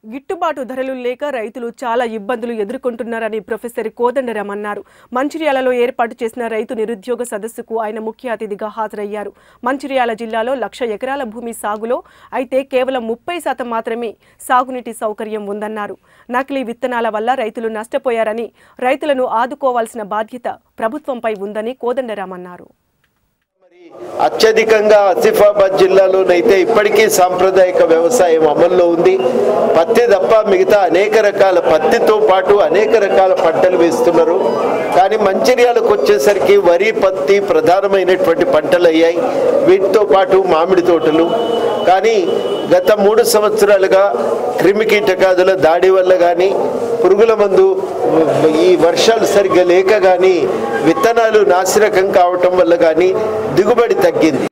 గిట్టుబాటు ధరలు లేక రైతులు చాలా ఇబ్బందులు ఎదుర్కొంటున్నారని ప్రొఫెసర్ కోదండరాం అన్నారు మంచిర్యాలలో ఏర్పాటు చేసిన రైతు నిరుద్యోగ సదస్సుకు ఆయన ముఖ్య అతిథిగా హాజరయ్యారు మంచిర్యాల జిల్లాలో లక్ష ఎకరాల భూమి సాగులో అయితే కేవలం ముప్పై శాతం మాత్రమే సాగునీటి సౌకర్యం ఉందన్నారు నకిలీ విత్తనాల వల్ల రైతులు నష్టపోయారని రైతులను ఆదుకోవాల్సిన బాధ్యత ప్రభుత్వంపై ఉందని కోదండరాం అన్నారు అత్యధికంగా ఆసిఫాబాద్ జిల్లాలోనైతే ఇప్పటికీ సాంప్రదాయిక వ్యవసాయం అమల్లో ఉంది పత్తి తప్ప మిగతా అనేక రకాల పత్తితో పాటు అనేక రకాల పంటలు వేస్తున్నారు కానీ మంచిర్యాలకు వచ్చేసరికి వరి పత్తి ప్రధానమైనటువంటి పంటలు అయ్యాయి వీటితో పాటు మామిడి తోటలు కానీ గత మూడు సంవత్సరాలుగా క్రిమి కీటకాదుల దాడి వల్ల కానీ పురుగుల మందు ఈ వర్షాలు సరిగ్గా లేక కానీ విత్తనాలు నాసిరకం కావటం వల్ల కానీ దిగుబడి తగ్గింది